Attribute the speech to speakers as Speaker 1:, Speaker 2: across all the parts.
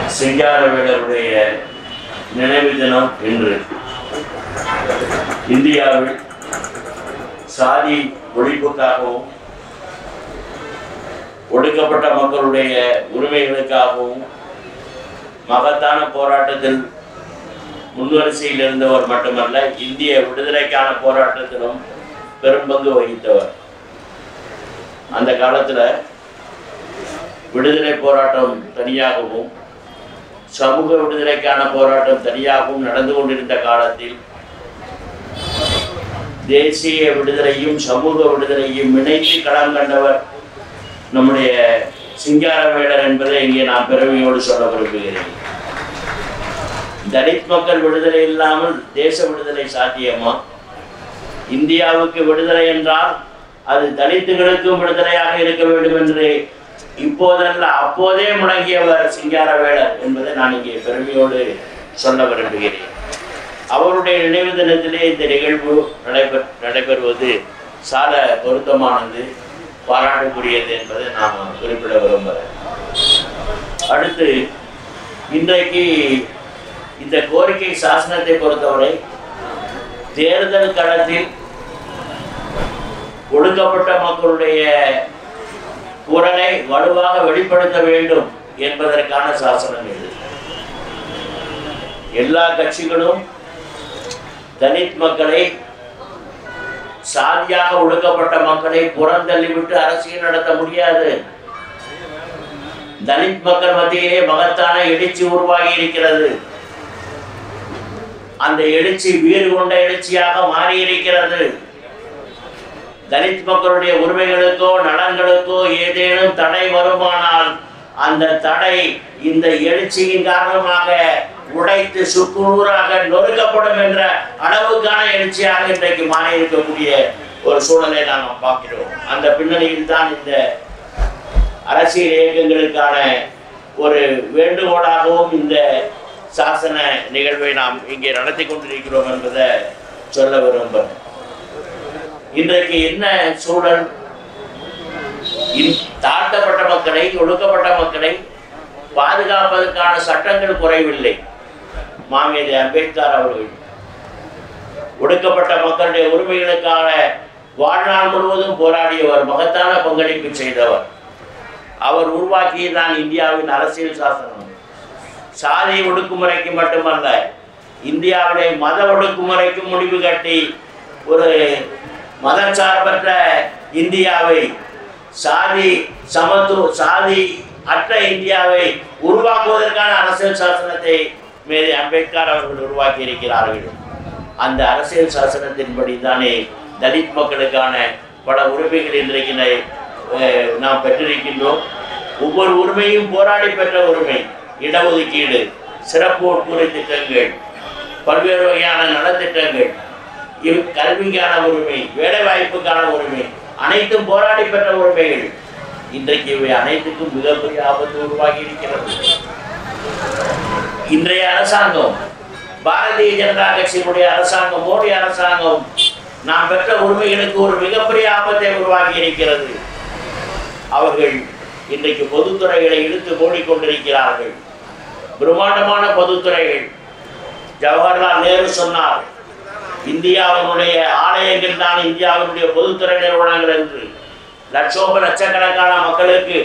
Speaker 1: சிங்காரவேலருடைய நினைவு தினம் இன்று இந்தியாவில் சாதி ஒழிப்புக்காகவும் ஒடுக்கப்பட்ட மக்களுடைய உரிமைகளுக்காகவும் மகத்தான போராட்டத்தில் முன்வரிசையில் இருந்தவர் மட்டுமல்ல இந்திய விடுதலைக்கான போராட்டத்திலும் பெரும்பங்கு வகித்தவர் அந்த காலத்துல விடுதலை போராட்டம் தனியாகவும் சமூக விடுதலைக்கான போராட்டம் தனியாகவும் நடந்து கொண்டிருந்த காலத்தில் தேசிய விடுதலையும் சமூக விடுதலையும் இணைத்து களம் கண்டவர் நம்முடைய சிங்காரவேலர் என்பதை இங்கே நான் பெருமையோடு சொல்ல விரும்புகிறேன் தலித் மக்கள் விடுதலை இல்லாமல் தேச விடுதலை சாத்தியமா இந்தியாவுக்கு விடுதலை என்றால் அது தலித்துகளுக்கும் விடுதலையாக இருக்க வேண்டும் என்று இப்போதல்ல அப்போதே முழங்கியவர் சிங்காரவேலர் என்பதை நான் இங்கே பெருமையோடு சொல்ல விரும்புகிறேன் அவருடைய நினைவு தினத்திலே இந்த நிகழ்வு நடைபெற் நடைபெறுவது சால பொருத்தமானது பாராட்டுக்குரியது என்பதை நாம் குறிப்பிட விரும்புகிறேன் அடுத்து இன்றைக்கு இந்த கோரிக்கை சாசனத்தை பொறுத்தவரை தேர்தல் களத்தில் ஒடுக்கப்பட்ட மக்களுடைய குரலை வலுவாக வெளிப்படுத்த வேண்டும் என்பதற்கான சாசனம் இது எல்லா கட்சிகளும் தலித் மக்களை சாதியாக ஒடுக்கப்பட்ட மக்களை புறந்தள்ளிவிட்டு அரசியல் நடத்த முடியாது தலித் மக்கள் மத்தியிலே மகத்தான எழுச்சி உருவாகி இருக்கிறது அந்த எழுச்சி வீறு கொண்ட எழுச்சியாக மாறி இருக்கிறது தலித் மக்களுடைய உரிமைகளுக்கோ நலன்களுக்கோ ஏதேனும் தடை வருமானால் அந்த தடை இந்த எழுச்சியின் காரணமாக உடைத்து சுக்குநூறாக நொறுக்கப்படும் என்ற அளவுக்கான எழுச்சியாக இன்றைக்கு மாறி இருக்கக்கூடிய ஒரு சூழலை நாம் பார்க்கிறோம் அந்த பின்னணியில் தான் இந்த அரசியல் இயக்கங்களுக்கான ஒரு வேண்டுகோளாகவும் இந்த சாசன நிகழ்வை நாம் இங்கே நடத்தி கொண்டிருக்கிறோம் என்பதை சொல்ல விரும்புகிறேன் இன்றைக்கு என்ன சூழல் இன்- தாழ்த்தப்பட்ட மக்களை ஒடுக்கப்பட்ட மக்களை பாதுகாப்பதற்கான சட்டங்கள் குறைவில்லை மாமேதை அம்பேத்கர் அவர்கள் ஒடுக்கப்பட்ட மக்களுடைய உரிமைகளுக்காக வாழ்நாள் முழுவதும் போராடியவர் மகத்தான பங்களிப்பு செய்தவர் அவர் உருவாக்கியதான் இந்தியாவின் அரசியல் சாசனம் சாதி ஒடுக்குமுறைக்கு மட்டுமல்ல இந்தியாவிலே மத ஒடுக்குமுறைக்கும் முடிவு கட்டி ஒரு மதச்சார்பற்ற இந்தியாவை சாதி சமத்துவ சாதி அற்ற இந்தியாவை உருவாக்குவதற்கான அரசியல் சாசனத்தை மேலே அம்பேத்கர் அவர்கள் உருவாக்கி இருக்கிறார்கள் அந்த அரசியல் சாசனத்தின்படி தானே தலித் மக்களுக்கான பல உரிமைகள் இன்றைக்கு நை- அஹ் நாம் பெற்றிருக்கின்றோம் ஒவ்வொரு உரிமையும் போராடி பெற்ற உரிமை இடஒதுக்கீடு சிறப்பு உட்குறை திட்டங்கள் பல்வேறு வகையான நலத்திட்டங்கள் இவ் கல்விக்கான உரிமை வேலை வாய்ப்புக்கான உரிமை அனைத்தும் போராடி பெற்ற உரிமைகள் இன்றைக்கு இவை அனைத்துக்கும் மிகப்பெரிய ஆபத்து உருவாகி இருக்கிறது இன்றைய அரசாங்கம் பாரதிய ஜனதா கட்சியினுடைய அரசாங்கம் மோடி அரசாங்கம் நாம் பெற்ற உரிமைகளுக்கு ஒரு மிகப்பெரிய ஆபத்தை உருவாக்கி இருக்கிறது அவர்கள் இன்றைக்கு பொதுத்துறைகளை இழுத்து மூடிக்கொண்டிருக்கிறார்கள் பிரம்மாண்டமான பொதுத்துறைகள் ஜவஹர்லால் நேரு சொன்னார் இந்தியாவினுடைய ஆலயங்கள் தான் இந்தியாவினுடைய பொதுத்துறை நிறுவனங்கள் என்று லட்சோப லட்சக்கணக்கான மக்களுக்கு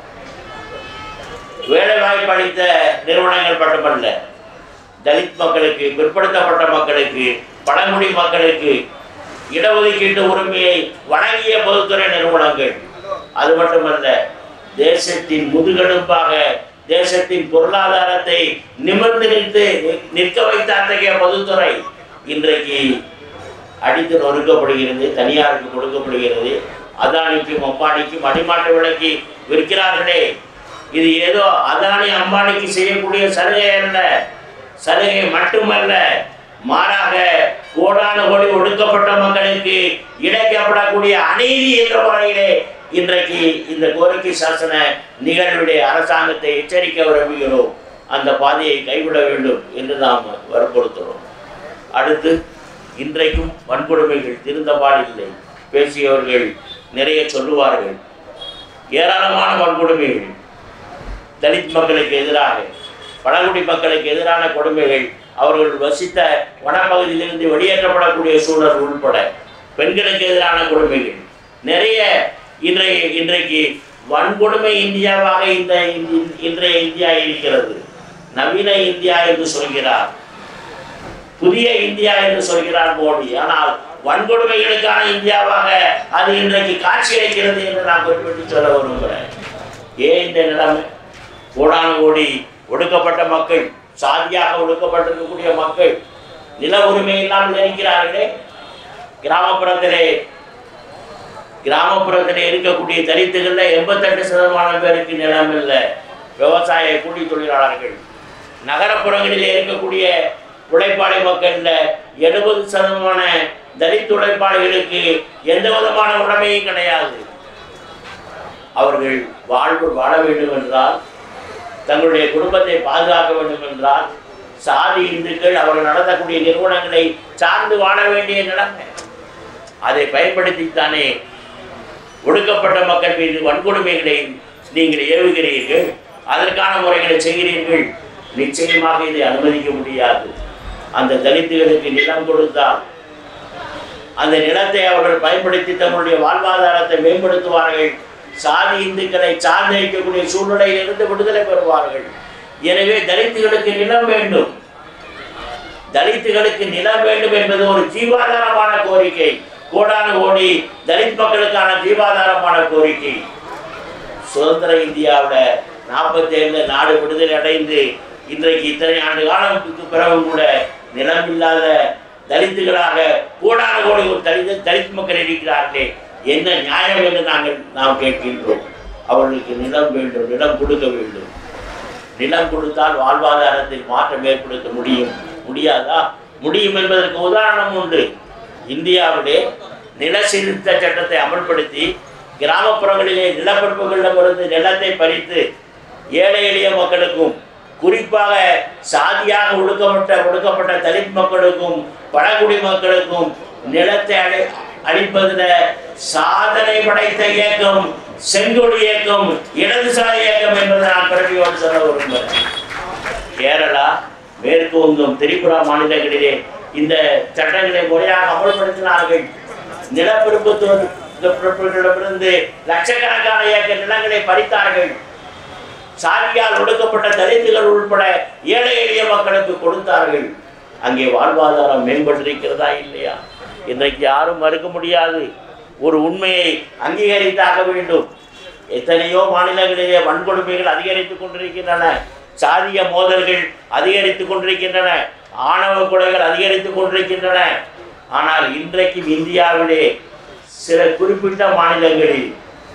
Speaker 1: வேலை வாய்ப்பு அளித்த நிறுவனங்கள் மட்டுமல்ல தலித் மக்களுக்கு பிற்படுத்தப்பட்ட மக்களுக்கு பழங்குடி மக்களுக்கு இடஒதுக்கீட்டு உரிமையை வழங்கிய பொதுத்துறை நிறுவனங்கள் அது மட்டுமல்ல தேசத்தின் முதுகெலும்பாக தேசத்தின் பொருளாதாரத்தை நிமிர்ந்து நிறுத்து நிற்க வைத்த அத்தகைய பொதுத்துறை இன்றைக்கு அடித்து நொறுக்கப்படுகிறது தனியாருக்கு கொடுக்கப்படுகிறது அதானிக்கும் அம்பானிக்கும் அடிமாட்டு விலைக்கு விற்கிறார்களே இது ஏதோ அதானி அம்பானிக்கு செய்யக்கூடிய சலுகை அல்ல சலுகை மட்டுமல்ல மாறாக கோடான கோடி ஒடுக்கப்பட்ட மக்களுக்கு இழைக்கப்படக்கூடிய அநீதி என்ற முறையிலே இன்றைக்கு இந்த கோரிக்கை சாசன நிகழ்வுடைய அரசாங்கத்தை எச்சரிக்க விரும்புகிறோம் அந்த பாதையை கைவிட வேண்டும் என்று நாம் வற்புறுத்துகிறோம் அடுத்து இன்றைக்கும் வன்கொடுமைகள் திருந்தபாடில்லை பேசியவர்கள் நிறைய சொல்லுவார்கள் ஏராளமான வன்கொடுமைகள் தலித் மக்களுக்கு எதிராக பழங்குடி மக்களுக்கு எதிரான கொடுமைகள் அவர்கள் வசித்த வனப்பகுதியிலிருந்து வெளியேற்றப்படக்கூடிய சூழல் உள்பட பெண்களுக்கு எதிரான கொடுமைகள் நிறைய இன்றைய இன்றைக்கு வன்கொடுமை இந்தியாவாக இந்த இந்தி- இன்றைய இந்தியா இருக்கிறது நவீன இந்தியா என்று சொல்கிறார் புதிய இந்தியா என்று சொல்கிறார் மோடி ஆனால் வன்கொடுமைகளுக்கான இந்தியாவாக அது இன்றைக்கு காட்சியளிக்கிறது என்று நான் குறிப்பிட்டு சொல்ல விரும்புகிறேன் ஏன் இந்த நிலைமை கோடான கோடி ஒடுக்கப்பட்ட மக்கள் சாதியாக ஒடுக்கப்பட்டிருக்கக்கூடிய மக்கள் நில உரிமை இல்லாமல் இருக்கிறார்களே கிராமப்புறத்திலே கிராமப்புறத்தில் இருக்கக்கூடிய தலித்துகளில் எண்பத்தெட்டு சதமானம் பேருக்கு நிலம் இல்லை விவசாய கூலி தொழிலாளர்கள் நகரப்புறங்களில் இருக்கக்கூடிய உழைப்பாளி மக்கள்ல எழுபது சதமான தலித் உழைப்பாளிகளுக்கு எந்த விதமான உடைமையும் கிடையாது அவர்கள் வாழ்வு வாழ வேண்டும் என்றால் தங்களுடைய குடும்பத்தை பாதுகாக்க வேண்டும் என்றால் சாதி இந்துக்கள் அவர்கள் நடத்தக்கூடிய நிறுவனங்களை சார்ந்து வாழ வேண்டிய நிலைமை அதை பயன்படுத்தித்தானே ஒடுக்கப்பட்ட மக்கள் மீது வன்கொடுமைகளை நீங்கள் ஏவுகிறீர்கள் அதற்கான முறைகளை செய்கிறீர்கள் நிச்சயமாக இதை அனுமதிக்க முடியாது அந்த தலித்துகளுக்கு நிலம் கொடுத்தால் அந்த நிலத்தை அவர்கள் பயன்படுத்தி தங்களுடைய வாழ்வாதாரத்தை மேம்படுத்துவார்கள் சாதி இந்துக்களை சார்ந்து இருக்கக்கூடிய சூழ்நிலையில் இருந்து விடுதலை பெறுவார்கள் எனவே தலித்துகளுக்கு நிலம் வேண்டும் தலித்துகளுக்கு நிலம் வேண்டும் என்பது ஒரு ஜீவாதாரமான கோரிக்கை கோடான கோடி தலித் மக்களுக்கான ஜீவாதாரமான கோரிக்கை சுதந்திர இந்தியாவில் நாற்பத்தி ஏழுல நாடு விடுதலை அடைந்து இன்றைக்கு இத்தனை ஆண்டு காலத்துக்கு பிறகும் கூட நிலம் இல்லாத தலித்துகளாக கோடான கோடி ஒரு தலித் தலித் மக்கள் இருக்கிறார்களே என்ன நியாயம் என்று நாங்கள் நாம் கேட்கின்றோம் அவர்களுக்கு நிலம் வேண்டும் நிலம் கொடுக்க வேண்டும் நிலம் கொடுத்தால் வாழ்வாதாரத்தில் மாற்றம் ஏற்படுத்த முடியும் முடியாதா முடியும் என்பதற்கு உதாரணம் உண்டு இந்தியாவிலே நில சீர்திருத்த சட்டத்தை அமல்படுத்தி கிராமப்புறங்களிலே நிலப்பரப்புகளிடமிருந்து நிலத்தை பறித்து ஏழை எளிய மக்களுக்கும் குறிப்பாக சாதியாக ஒடுக்கப்பட்ட ஒடுக்கப்பட்ட தலித் மக்களுக்கும் பழங்குடி மக்களுக்கும் நிலத்தை அழி அளிப்பதில் சாதனை படைத்த இயக்கம் செங்கொடி இயக்கம் இடதுசாரி இயக்கம் என்பதை நான் பிறவியோடு சொல்ல விரும்புகிறேன் கேரளா மேற்கு வங்கம் திரிபுரா மாநிலங்களிலே இந்த சட்டங்களை முறையாக அமல்படுத்தினார்கள் நிலப்பிரபுத்துவத்திடமிருந்து லட்சக்கணக்கான ஏக்கர் நிலங்களை பறித்தார்கள் சாதியால் ஒடுக்கப்பட்ட தலித்துகள் உட்பட ஏழை எளிய மக்களுக்கு கொடுத்தார்கள் அங்கே வாழ்வாதாரம் மேம்பட்டிருக்கிறதா இல்லையா இன்றைக்கு யாரும் மறுக்க முடியாது ஒரு உண்மையை அங்கீகரித்தாக வேண்டும் எத்தனையோ மாநிலங்களிலே வன்கொடுமைகள் அதிகரித்துக் கொண்டிருக்கின்றன சாதிய மோதல்கள் அதிகரித்துக் கொண்டிருக்கின்றன ஆணவ கொலைகள் அதிகரித்துக் கொண்டிருக்கின்றன ஆனால் இன்றைக்கும் இந்தியாவிலே சில குறிப்பிட்ட மாநிலங்களில்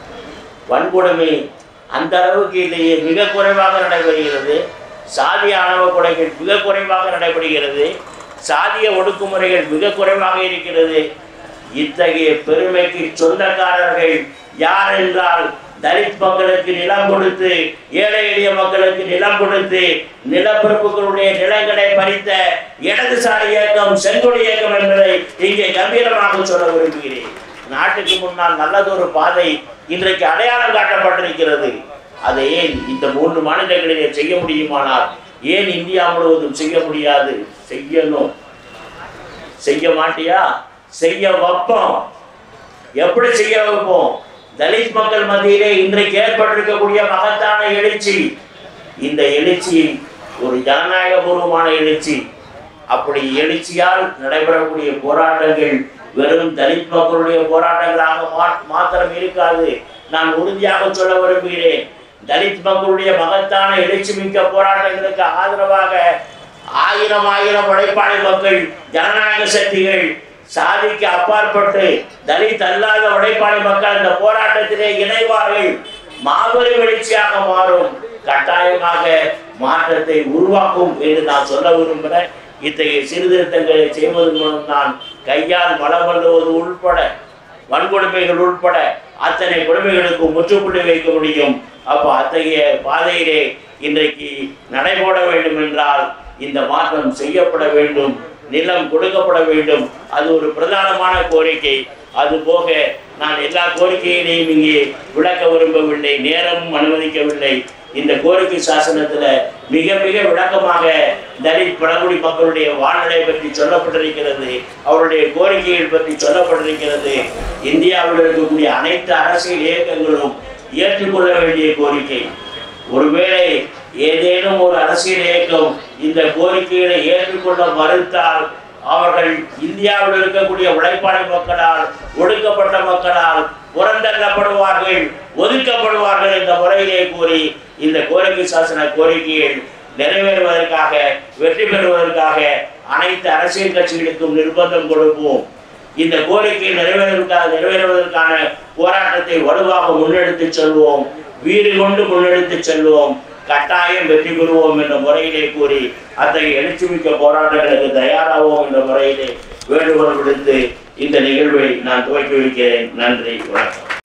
Speaker 1: வன்கொடுமை அந்த அளவுக்கு இல்லையே மிக குறைவாக நடைபெறுகிறது சாதிய ஆணவ கொலைகள் மிக குறைவாக நடைபெறுகிறது சாதிய ஒடுக்குமுறைகள் மிக குறைவாக இருக்கிறது இத்தகைய பெருமைக்கு சொந்தக்காரர்கள் யார் என்றால் தலித் மக்களுக்கு நிலம் கொடுத்து ஏழை எளிய மக்களுக்கு நிலம் கொடுத்து நிலப்பரப்புகளுடைய நிலங்களை பறித்த இடதுசாரி இயக்கம் செங்கொடி இயக்கம் என்பதை இங்கே கம்பீரமாக சொல்ல விரும்புகிறேன் நாட்டுக்கு முன்னால் நல்லதொரு பாதை இன்றைக்கு அடையாளம் காட்டப்பட்டிருக்கிறது அதை ஏன் இந்த மூன்று மாநிலங்களிலே செய்ய முடியுமானால் ஏன் இந்தியா முழுவதும் செய்ய முடியாது செய்யணும் செய்ய மாட்டியா செய்ய வைப்போம் எப்படி செய்ய வைப்போம் தலித் மக்கள் மத்தியிலே இன்றைக்கு ஏற்பட்டிருக்கக்கூடிய மகத்தான எழுச்சி இந்த எழுச்சி ஒரு ஜனநாயகபூர்வமான எழுச்சி அப்படி எழுச்சியால் நடைபெறக்கூடிய போராட்டங்கள் வெறும் தலித் மக்களுடைய போராட்டங்களாக மா- மாத்திரம் இருக்காது நான் உறுதியாக சொல்ல விரும்புகிறேன் தலித் மக்களுடைய மகத்தான எழுச்சி மிக்க போராட்டங்களுக்கு ஆதரவாக ஆயிரம் ஆயிரம் உழைப்பாளி மக்கள் ஜனநாயக சக்திகள் சாதிக்கு அப்பாற்பட்டு தலித் அல்லாத உழைப்பாளி மக்கள் இந்த போராட்டத்திலே இணைவார்கள் மாபெரும் எழுச்சியாக மாறும் கட்டாயமாக மாற்றத்தை உருவாக்கும் என்று நான் சொல்ல விரும்புகிறேன் இத்தகைய சீர்திருத்தங்களை செய்வதன் மூலம் தான் கையால் வளம் வருவது உள்பட வன்கொடுமைகள் உட்பட அத்தனை கொடுமைகளுக்கு முற்றுப்புள்ளி வைக்க முடியும் அப்போ அத்தகைய பாதையிலே இன்றைக்கு நடைபோட வேண்டும் என்றால் இந்த மாற்றம் செய்யப்பட வேண்டும் நிலம் கொடுக்கப்பட வேண்டும் அது ஒரு பிரதானமான கோரிக்கை அது போக நான் எல்லா கோரிக்கையினையும் இங்கே விளக்க விரும்பவில்லை நேரமும் அனுமதிக்கவில்லை இந்த கோரிக்கை சாசனத்துல மிக மிக விளக்கமாக தலித் பழங்குடி மக்களுடைய வாழ்நிலை பற்றி சொல்லப்பட்டிருக்கிறது அவருடைய கோரிக்கைகள் பற்றி சொல்லப்பட்டிருக்கிறது இந்தியாவில் இருக்கக்கூடிய அனைத்து அரசியல் இயக்கங்களும் ஏற்றுக்கொள்ள வேண்டிய கோரிக்கை ஒருவேளை ஏதேனும் ஒரு அரசியல் இயக்கம் இந்த கோரிக்கைகளை ஏற்றுக்கொள்ள மறுத்தால் அவர்கள் இந்தியாவில் இருக்கக்கூடிய உழைப்பாளி மக்களால் ஒடுக்கப்பட்ட மக்களால் புறந்தள்ளப்படுவார்கள் ஒதுக்கப்படுவார்கள் என்ற முறையிலே கூறி இந்த கோரிக்கை சாசன கோரிக்கைகள் நிறைவேறுவதற்காக வெற்றி பெறுவதற்காக அனைத்து அரசியல் கட்சிகளுக்கும் நிர்பந்தம் கொடுப்போம் இந்த கோரிக்கை நிறைவேறுவதற்காக நிறைவேறுவதற்கான போராட்டத்தை வலுவாக முன்னெடுத்து செல்வோம் வீடு கொண்டு முன்னெடுத்து செல்வோம் கட்டாயம் வெற்றி பெறுவோம் என்ற முறையிலே கூறி அத்தகைய எழுச்சிமிக்க போராட்டங்களுக்கு தயாராவோம் என்ற முறையிலே வேண்டுகோள் விடுத்து இந்த நிகழ்வை நான் துவக்கி வைக்கிறேன் நன்றி வணக்கம்